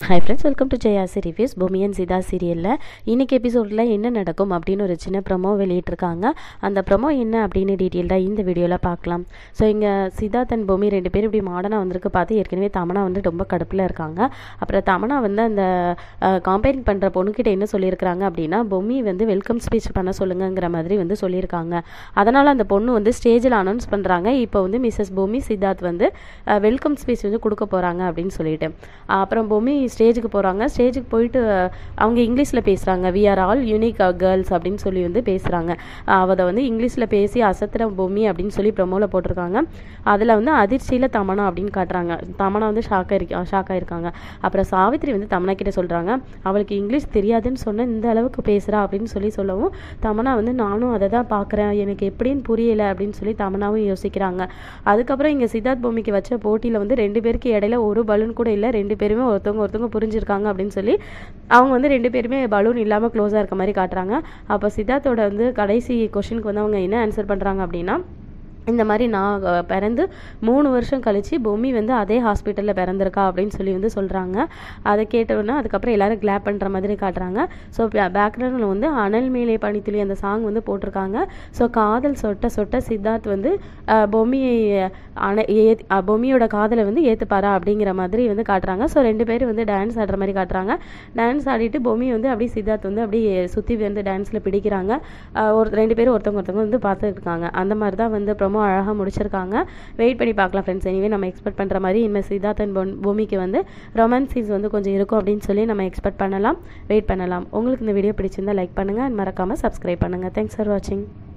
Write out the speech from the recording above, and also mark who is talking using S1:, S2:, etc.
S1: high friends welcome to Jayasi reviews பூமியன் சிதா சீரியலில் இன்றைக்கி எபிசோடில் என்ன நடக்கும் அப்படின்னு ஒரு சின்ன ப்ரொமோ வெளியிட்டிருக்காங்க அந்த ப்ரொமோ என்ன அப்படின்னு டீட்டெயில்டாக இந்த வீடியோவில் பார்க்கலாம் ஸோ இங்கே சித்தார்த் அண்ட் பூமி ரெண்டு பேரும் இப்படி மாடர்னாக வந்திருக்கு பார்த்து ஏற்கனவே தமனா வந்து ரொம்ப கடுப்பில் இருக்காங்க அப்புறம் தமனா வந்து அந்த காம்பேரிங் பண்ணுற பொண்ணுக்கிட்ட என்ன சொல்லியிருக்கிறாங்க அப்படின்னா பொம்மி வந்து வெல்கம் ஸ்பீச் பண்ண சொல்லுங்கங்கிற மாதிரி வந்து சொல்லியிருக்காங்க அதனால் அந்த பொண்ணு வந்து ஸ்டேஜில் அனௌன்ஸ் பண்ணுறாங்க இப்போ வந்து மிஸ்ஸஸ் பூமி சித்தார்த் வந்து வெல்கம் ஸ்பீச் வந்து கொடுக்க போகிறாங்க அப்படின்னு சொல்லிட்டு அப்புறம் பூமி ஸ்டேஜுக்கு போகிறாங்க ஸ்டேஜுக்கு போயிட்டு அவங்க இங்கிலீஷில் பேசுகிறாங்க we are all unique girls அப்படின்னு சொல்லி வந்து பேசுகிறாங்க அதை வந்து இங்கிலீஷில் பேசி அசத்துற பூமி அப்படின்னு சொல்லி ப்ரொமோவில் போட்டிருக்காங்க அதில் வந்து அதிர்ச்சியில் தமனா அப்படின்னு காட்டுறாங்க தமனா வந்து ஷாக் ஆயிருக்க ஷாக் ஆயிருக்காங்க அப்புறம் சாவித்ரி வந்து தமனா கிட்ட சொல்கிறாங்க அவளுக்கு இங்கிலீஷ் தெரியாதுன்னு சொன்ன இந்த அளவுக்கு பேசுகிறா அப்படின்னு சொல்லி சொல்லவும் தமனா வந்து நானும் அதை தான் பார்க்குறேன் எனக்கு எப்படின்னு புரியலை அப்படின்னு சொல்லி தமனாவும் யோசிக்கிறாங்க அதுக்கப்புறம் இங்கே சித்தார்த் பூமிக்கு வச்ச போட்டியில் வந்து ரெண்டு பேருக்கு இடையில ஒரு பலூன் கூட இல்லை ரெண்டு பேருமே ஒருத்தவங்க ஒருத்தவங்க புரிஞ்சிருக்காங்க அப்படின்னு சொல்லி அவங்க வந்து ரெண்டு பேருமே பலூன் இல்லாமல் க்ளோஸாக இருக்க மாதிரி காட்டுறாங்க அப்போ சித்தார்த்தோட வந்து கடைசி கொஷினுக்கு வந்து அவங்க என்ன ஆன்சர் பண்ணுறாங்க அப்படின்னா இந்த மாதிரி நான் அஹ், பிறந்து மூணு வருஷம் கழித்து பொம்மி வந்து அதே ஹாஸ்பிட்டலில் பிறந்திருக்கா அப்படின்னு சொல்லி வந்து சொல்கிறாங்க அதை கேட்டோன்னா அதுக்கப்புறம் எல்லாரும் கிளாப் பண்ணுற மாதிரி காட்டுறாங்க ஸோ பேக்ரவுண்டில் வந்து அனல் மேலே பனித்துளி அந்த சாங் வந்து போட்டிருக்காங்க ஸோ காதல் சொட்ட சொட்ட சித்தார்த் வந்து அஹ், பொம்மியை அணை ஏ அஹ், பொம்மியோட காதலை வந்து ஏற்றுப்பாரா அப்படிங்கிற மாதிரி வந்து காட்டுறாங்க ஸோ ரெண்டு பேரும் வந்து டான்ஸ் ஆடுற மாதிரி காட்டுறாங்க டான்ஸ் ஆடிட்டு பொம்மி வந்து அப்படியே சித்தார்த் வந்து அப்படியே சுற்றி வந்து டான்ஸில் பிடிக்கிறாங்க அஹ், ஒரு ரெண்டு பேரும் ஒருத்தவங்க ஒருத்தவங்க வந்து பார்த்துட்டு இருக்காங்க அந்த மாதிரி தான் வந்து ப்ரொமோ அழகாக முடிச்சிருக்காங்க வெயிட் பண்ணி பார்க்கலாம் ஃப்ரெண்ட்ஸ் எனிவே நம்ம எக்ஸ்பெக்ட் பண்ணுற மாதிரி இனிமேல் சித்தார்த் அண்ட் பொன் பூமிக்கு வந்து ரொமான்ஸ் சீன்ஸ் வந்து கொஞ்சம் இருக்கும் அப்படின்னு சொல்லி நம்ம எக்ஸ்பெக்ட் பண்ணலாம் வெயிட் பண்ணலாம் உங்களுக்கு இந்த வீடியோ பிடிச்சிருந்தா லைக் பண்ணுங்கள் அண்ட் மறக்காமல் சப்ஸ்கிரைப் பண்ணுங்கள் தேங்க்ஸ் ஃபார் வாட்சிங்